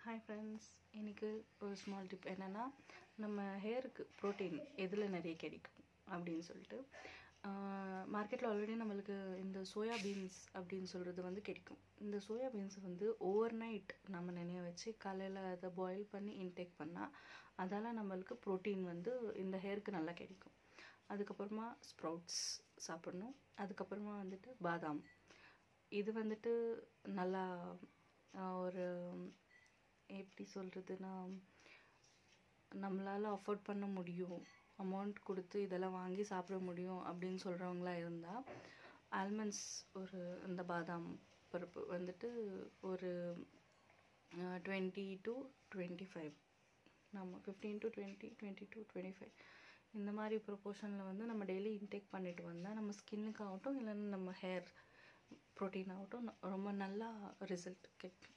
hi friends இன்றைக்கி ஒரு small tip என்னென்னா நம்ம ஹேருக்கு ப்ரோட்டீன் எதில் நிறைய கிடைக்கும் அப்படின்னு சொல்லிட்டு மார்க்கெட்டில் ஆல்ரெடி நம்மளுக்கு இந்த சோயா பீன்ஸ் அப்படின்னு சொல்கிறது வந்து கிடைக்கும் இந்த சோயா பீன்ஸ் வந்து ஓவர் நைட் நம்ம நினைய வச்சு காலையில் அதை பாயில் பண்ணி இன்டேக் பண்ணால் அதால் நம்மளுக்கு ப்ரோட்டீன் வந்து இந்த ஹேருக்கு நல்லா கிடைக்கும் அதுக்கப்புறமா ஸ்ப்ரவுட்ஸ் சாப்பிடணும் அதுக்கப்புறமா வந்துட்டு பாதாம் இது வந்துட்டு நல்லா ஒரு எப்படி சொல்கிறதுனா நம்மளால் அஃபோர்ட் பண்ண முடியும் அமௌண்ட் கொடுத்து இதெல்லாம் வாங்கி சாப்பிட முடியும் அப்படின்னு சொல்கிறவங்களா இருந்தால் ஆல்மண்ட்ஸ் ஒரு இந்த பாதாம் பருப்பு வந்துட்டு ஒரு டுவெண்ட்டி டு டுவெண்ட்டி ஃபைவ் நம்ம fifteen to twenty twenty to twenty five இந்த மாதிரி ப்ரொப்போர்ஷனில் வந்து நம்ம டெய்லி இன்டேக் பண்ணிட்டு வந்தால் நம்ம ஸ்கின்னுக்கு ஆகட்டும் இல்லைன்னா நம்ம ஹேர் ப்ரோட்டீன் ஆகட்டும் ரொம்ப நல்லா ரிசல்ட் கிடைக்கும்